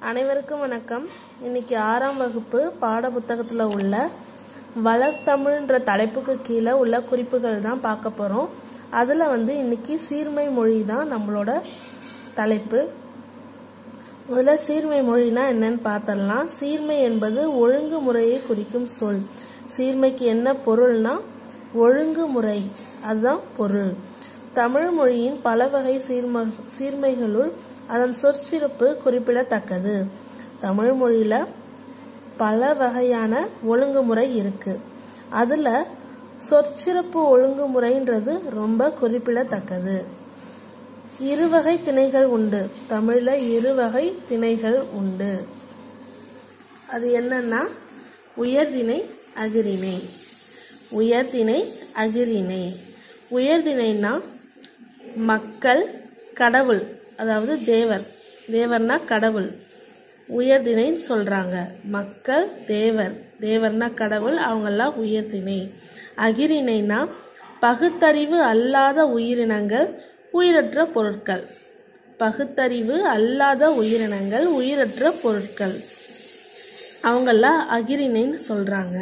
அனைவருக்கும் வணக்கம் இன்னைக்கு ஆறாம் வகுப்பு பாட புத்தகத்தில் உள்ள வளர்த்தமிழ்ன்ற தலைப்புக்கு கீழே உள்ள குறிப்புகள் தான் பார்க்க போகிறோம் அதில் வந்து இன்னைக்கு சீர்மை மொழி தான் நம்மளோட தலைப்பு முதல்ல சீர்மை மொழினா என்னன்னு பார்த்தரலாம் சீர்மை என்பது ஒழுங்குமுறையை குறிக்கும் சொல் சீர்மைக்கு என்ன பொருள்னா ஒழுங்குமுறை அதுதான் பொருள் தமிழ் மொழியின் பல வகை சீர்ம சீர்மைகளுள் அதன் சொற்சிறப்பு குறிப்பிடத்தக்கது தமிழ் மொழியில பல வகையான ஒழுங்குமுறை இருக்கு அதுல சொற்சிறப்பு ஒழுங்குமுறைன்றது ரொம்ப குறிப்பிடத்தக்கது இருவகை திணைகள் உண்டு தமிழ்ல இருவகை திணைகள் உண்டு அது என்னன்னா உயர்திணை அகிரிணை உயர்திணை அகிரிணை உயர்திணைனா மக்கள் கடவுள் அதாவது தேவர் தேவர்னா கடவுள் உயர்திணைன்னு சொல்றாங்க மக்கள் தேவர் தேவர்னா கடவுள் அவங்கெல்லாம் உயர்திணை அகிரிணைனா பகுத்தறிவு அல்லாத உயிரினங்கள் உயிரற்ற பொருட்கள் பகுத்தறிவு அல்லாத உயிரினங்கள் உயிரற்ற பொருட்கள் அவங்கெல்லாம் அகிரிணைன்னு சொல்றாங்க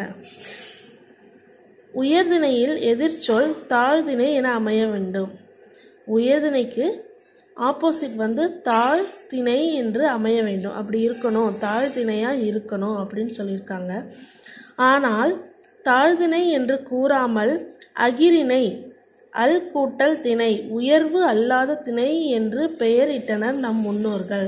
உயர்திணையில் எதிர்ச்சொல் தாழ்திணை என அமைய வேண்டும் உயர்திணைக்கு ஆப்போசிட் வந்து தாழ்த்திணை என்று அமைய வேண்டும் அப்படி இருக்கணும் தாழ்த்திணையா இருக்கணும் அப்படின்னு சொல்லியிருக்காங்க ஆனால் தாழ்திணை என்று கூறாமல் அகிரிணை அல் கூட்டல் திணை உயர்வு அல்லாத திணை என்று பெயரிட்டனர் நம் முன்னோர்கள்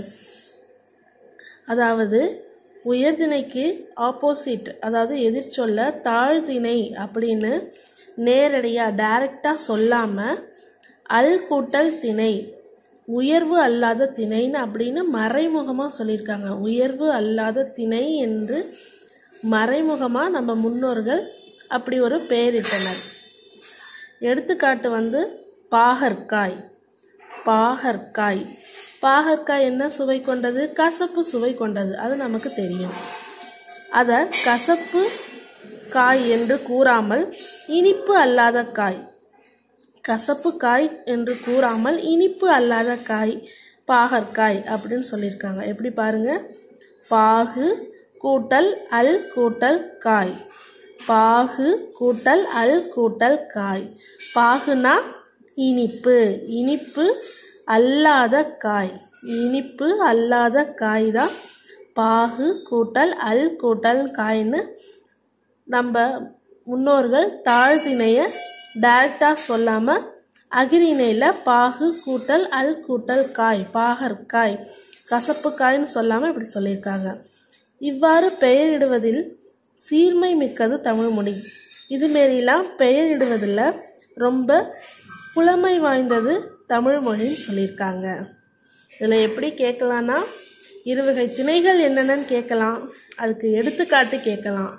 அதாவது உயர்திணைக்கு ஆப்போசிட் அதாவது எதிர்ச்சொல்ல தாழ்திணை அப்படின்னு நேரடியாக டைரக்டாக சொல்லாமல் அல் கூட்டல் திணை உயர்வு அல்லாத திணைன்னு அப்படின்னு மறைமுகமாக சொல்லியிருக்காங்க உயர்வு அல்லாத திணை என்று மறைமுகமாக நம்ம முன்னோர்கள் அப்படி ஒரு பெயரிட்டனர் எடுத்துக்காட்டு வந்து பாகற்காய் பாகற்காய் பாகற்காய் என்ன சுவை கொண்டது கசப்பு சுவை கொண்டது அது நமக்கு தெரியும் அதை கசப்பு காய் என்று கூறாமல் இனிப்பு அல்லாத காய் கசப்பு காய் என்று கூறாமல் இனிப்பு அல்லாத காய் பாகற்காய் அப்படின்னு சொல்லியிருக்காங்க எப்படி பாருங்க பாகு கூட்டல் அல் கூட்டல் காய் பாகு கூட்டல் அல் கூட்டல் காய் பாகுனா இனிப்பு இனிப்பு அல்லாத காய் இனிப்பு அல்லாத காய் தான் பாகு கூட்டல் அல் கூட்டல் காய்னு நம்ம முன்னோர்கள் தாழ்த்திணைய டைரக்டாக சொல்லாமல் அகிரிணையில் பாகு கூட்டல் அல் கூட்டல் காய் பாகற்காய் கசப்பு காய்னு சொல்லாமல் இப்படி சொல்லியிருக்காங்க இவ்வாறு பெயரிடுவதில் சீர்மை மிக்கது தமிழ்மொழி இதுமாரிலாம் பெயரிடுவதில் ரொம்ப புலமை வாய்ந்தது தமிழ்மொழின்னு சொல்லியிருக்காங்க இதில் எப்படி கேட்கலான்னா இருவகை திணைகள் என்னென்னு கேட்கலாம் அதுக்கு எடுத்துக்காட்டு கேட்கலாம்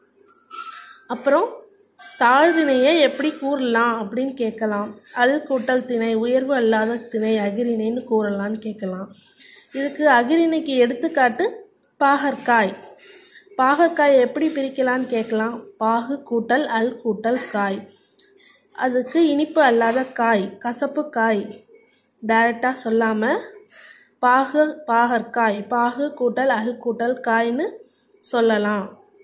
அப்புறம் தாழ்திணையை எப்படி கூறலாம் அப்படின்னு கேட்கலாம் அல் கூட்டல் திணை உயர்வு அல்லாத திணை அகிரிணைன்னு கூறலான்னு கேட்கலாம் இதுக்கு அகிரிணைக்கு எடுத்துக்காட்டு பாகற்காய் பாகற்காய் எப்படி பிரிக்கலான்னு கேட்கலாம் பாகு கூட்டல் அல் கூட்டல் காய் அதுக்கு இனிப்பு அல்லாத காய் கசப்பு காய் டைரக்டாக சொல்லாமல் பாகு பாகற்காய் பாகு கூட்டல் அல் கூட்டல் காய்னு சொல்லலாம்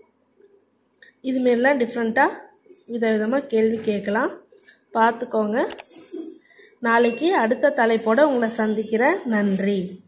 இதுமாரிலாம் டிஃப்ரெண்ட்டாக விதவிதமாக கேள்வி கேட்கலாம் பார்த்துக்கோங்க நாளைக்கு அடுத்த தலைப்போடு உங்களை சந்திக்கிறேன் நன்றி